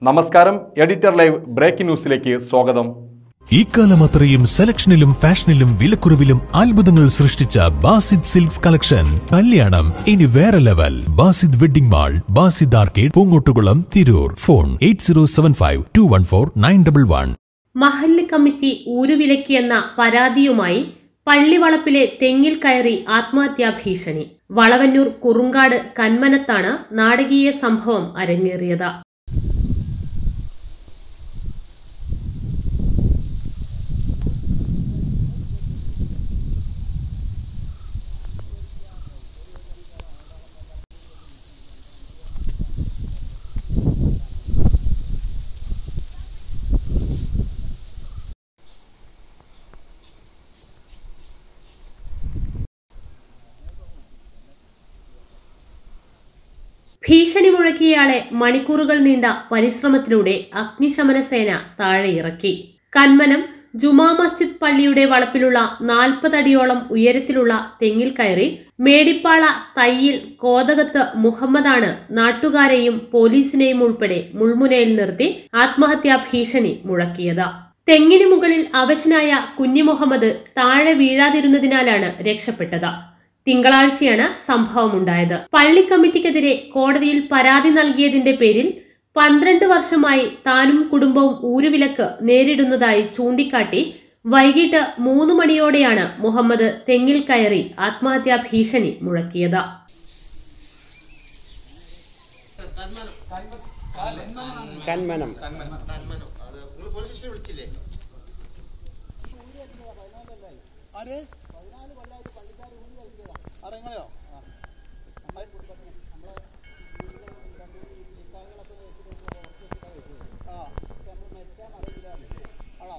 നമസ്കാരം editor live breaking ന്യൂസിലേക്ക് സ്വാഗതം ഇക്കാലം അത്രയും സെലക്ഷനിലും ഫാഷനിലും വിലക്കുറവിലും അത്ഭുതങ്ങൾ സൃഷ്ടിച്ച ബാസിദ് സിൽക്സ് കളക്ഷൻ കല്യാണം ഇനി വേറെ level Basid wedding mall Basid arcade Poongottukulam Tirur phone eight zero seven five two one four nine double one മഹല്ല് കമ്മിറ്റി ഊരുവിലക്കിയെന്ന പരാതിയുമായി പള്ളിവളപ്പിലെ തെങ്ങിൽ കയറി ആത്മഹത്യാ ഭീഷണി വളവന്നൂർ കുറുങ്കാട് കന്മനത്താണ് നാടകീയ സംഭവം അരങ്ങേറിയത് ഭീഷണി മുഴക്കിയയാളെ മണിക്കൂറുകൾ നീണ്ട പരിശ്രമത്തിലൂടെ അഗ്നിശമന സേന താഴെ ഇറക്കി കന്മനം ജുമാ മസ്ജിദ് പള്ളിയുടെ വളപ്പിലുള്ള നാൽപ്പതടിയോളം ഉയരത്തിലുള്ള തെങ്ങിൽ കയറി മേടിപ്പാള തയ്യിൽ കോതകത്ത് മുഹമ്മദാണ് നാട്ടുകാരെയും പോലീസിനെയും ഉൾപ്പെടെ മുൾമുനയിൽ നിർത്തി ആത്മഹത്യാ ഭീഷണി മുഴക്കിയത് തെങ്ങിന് മുകളിൽ അവശനായ കുഞ്ഞി മുഹമ്മദ് താഴെ വീഴാതിരുന്നതിനാലാണ് രക്ഷപ്പെട്ടത് തിങ്കളാഴ്ചയാണ് സംഭവമുണ്ടായത് പള്ളി കമ്മിറ്റിക്കെതിരെ കോടതിയിൽ പരാതി നൽകിയതിന്റെ പേരിൽ പന്ത്രണ്ട് വർഷമായി താനും കുടുംബവും ഊരുവിലക്ക് നേരിടുന്നതായി ചൂണ്ടിക്കാട്ടി വൈകിട്ട് മൂന്ന് മണിയോടെയാണ് മുഹമ്മദ് തെങ്ങിൽ കയറി ആത്മഹത്യാ ഭീഷണി മുഴക്കിയത് കന്മനം കന്മനം അത് നിങ്ങൾ പോലീസ് സ്റ്റേഷനിൽ വിളിച്ചില്ലേ അറിയങ്ങളോ ആണോ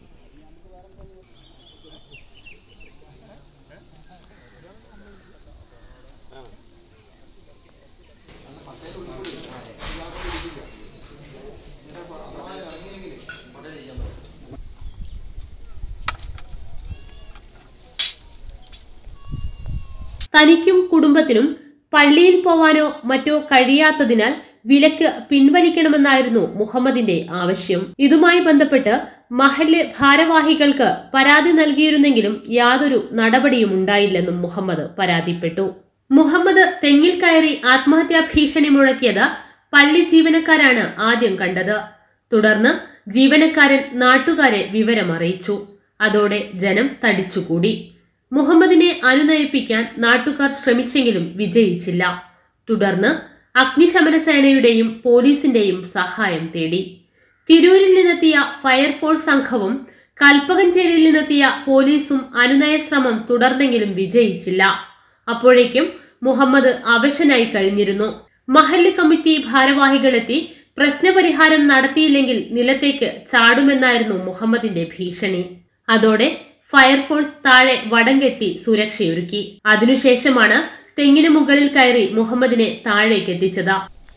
തനിക്കും കുടുംബത്തിനും പള്ളിയിൽ പോവാനോ മറ്റോ കഴിയാത്തതിനാൽ വിലക്ക് പിൻവലിക്കണമെന്നായിരുന്നു മുഹമ്മദിന്റെ ആവശ്യം ഇതുമായി ബന്ധപ്പെട്ട് മഹല്ല് ഭാരവാഹികൾക്ക് പരാതി നൽകിയിരുന്നെങ്കിലും യാതൊരു നടപടിയും ഉണ്ടായില്ലെന്നും മുഹമ്മദ് പരാതിപ്പെട്ടു മുഹമ്മദ് തെങ്ങിൽ കയറി ആത്മഹത്യാ ഭീഷണി മുഴക്കിയത് പള്ളി ജീവനക്കാരാണ് ആദ്യം കണ്ടത് തുടർന്ന് ജീവനക്കാരൻ നാട്ടുകാരെ വിവരമറിയിച്ചു അതോടെ ജനം തടിച്ചുകൂടി മുഹമ്മദിനെ അനുനയിപ്പിക്കാൻ നാട്ടുകാർ ശ്രമിച്ചെങ്കിലും വിജയിച്ചില്ല തുടർന്ന് അഗ്നിശമന സേനയുടെയും പോലീസിന്റെയും സഹായം തേടി തിരൂരിൽ നിന്നെത്തിയ ഫയർഫോഴ്സ് സംഘവും കൽപ്പകഞ്ചേരിയിൽ നിന്നെത്തിയ പോലീസും അനുനയ ശ്രമം തുടർന്നെങ്കിലും വിജയിച്ചില്ല അപ്പോഴേക്കും മുഹമ്മദ് അവശനായി കഴിഞ്ഞിരുന്നു മഹല്ല് കമ്മിറ്റി ഭാരവാഹികളെത്തി പ്രശ്നപരിഹാരം നടത്തിയില്ലെങ്കിൽ നിലത്തേക്ക് ചാടുമെന്നായിരുന്നു മുഹമ്മദിന്റെ ഭീഷണി അതോടെ ഫയർഫോഴ്സ് താഴെ വടം കെട്ടി സുരക്ഷയൊരുക്കി അതിനുശേഷമാണ് തെങ്ങിന് മുകളിൽ കയറി മുഹമ്മദിനെ താഴേക്ക് എത്തിച്ചത്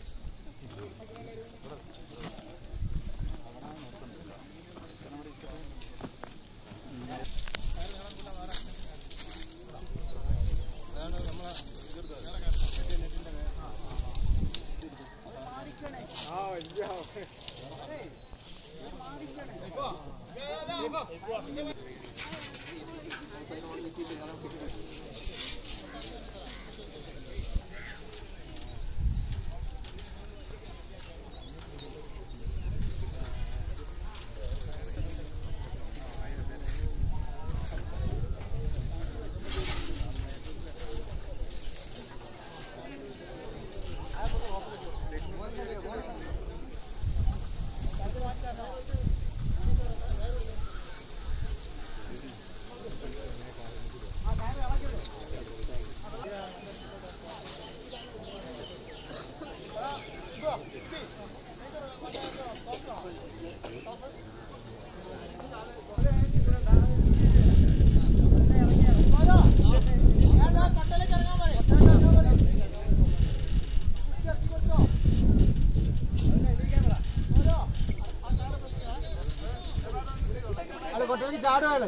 കൊട്ടയ്ക്ക് ചാടുകയാണ്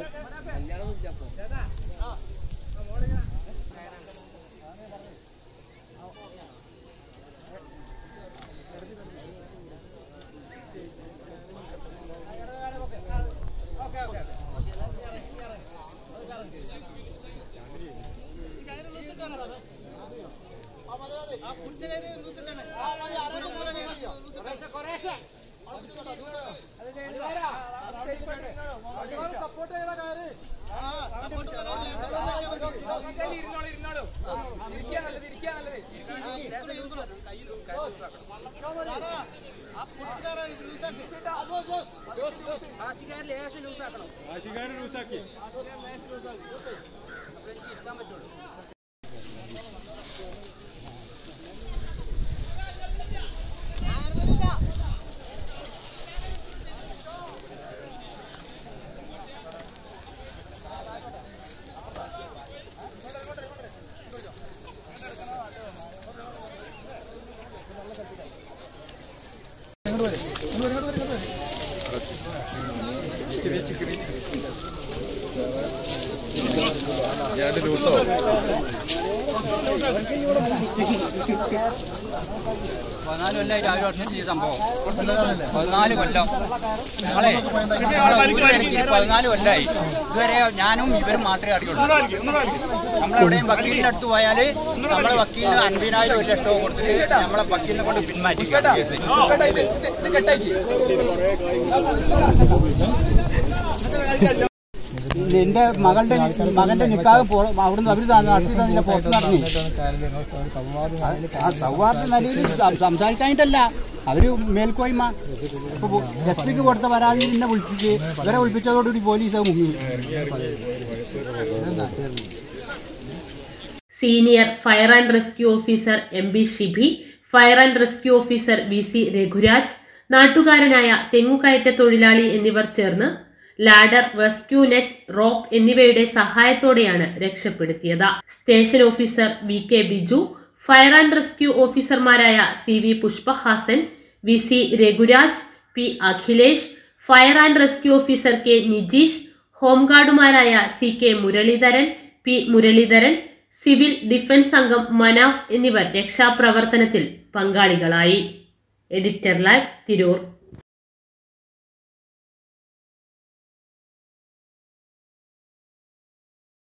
പതിനാല് കൊല്ലമായിട്ട് ആര് വർഷം ചെയ്ത സംഭവം പതിനാല് കൊല്ലം ഞങ്ങളെ ഞങ്ങളെ ഊരിൽ എനിക്ക് പതിനാല് കൊല്ലമായി ഇതുവരെ ഞാനും ഇവരും മാത്രമേ അറിയുള്ളൂ നമ്മളെവിടെയും വക്കീലിന്റെ അടുത്ത് പോയാൽ നമ്മളെ വക്കീലിന് അൻപതിനായിരം ഒരു ലക്ഷവും കൊടുത്തിട്ട് നമ്മളെ വക്കീലിനെ കൊണ്ട് പിന്മാറ്റി കേസ് എന്റെ മകളുടെ മകന്റെ നിക്കാഹ് പോ- അവിടുന്ന് അവര് നടത്തി തന്നില്ല പുറത്ത് നടന്നു ആ സൗഹാർദ്ദ നിലയിൽ സം- സംസാരിക്കാനിട്ടല്ല അവര് മേൽക്കോയ്മ ഇപ്പൊ എസ് പിക്ക് കൊടുത്ത പരാതി എന്നെ വിളിച്ചിട്ട് ഇവരെ വിളിപ്പിച്ചതോടുകൂടി പോലീസ് അത് മുങ്ങി senior fire and rescue officer M B Shibi fire and rescue officer V C Raghuraj നാട്ടുകാരനായ തെങ്ങുകയറ്റ തൊഴിലാളി എന്നിവർ ചേർന്ന് ലാഡർ റെസ്ക്യൂ നെറ്റ് റോപ്പ് എന്നിവയുടെ സഹായത്തോടെയാണ് രക്ഷപ്പെടുത്തിയത് station officer V K Biju fire and rescue ഓഫീസർമാരായ C V Pushpahasan V C Raghuraj P Akhilesh fire and rescue officer K Nijeesh ഹോംഗാർഡുമാരായ C K Muralidharan P Muralidharan civil defence അംഗം മനാഫ് എന്നിവർ രക്ഷാപ്രവർത്തനത്തിൽ പങ്കാളികളായി എഡിറ്റർ ലൈവ് തിരൂർ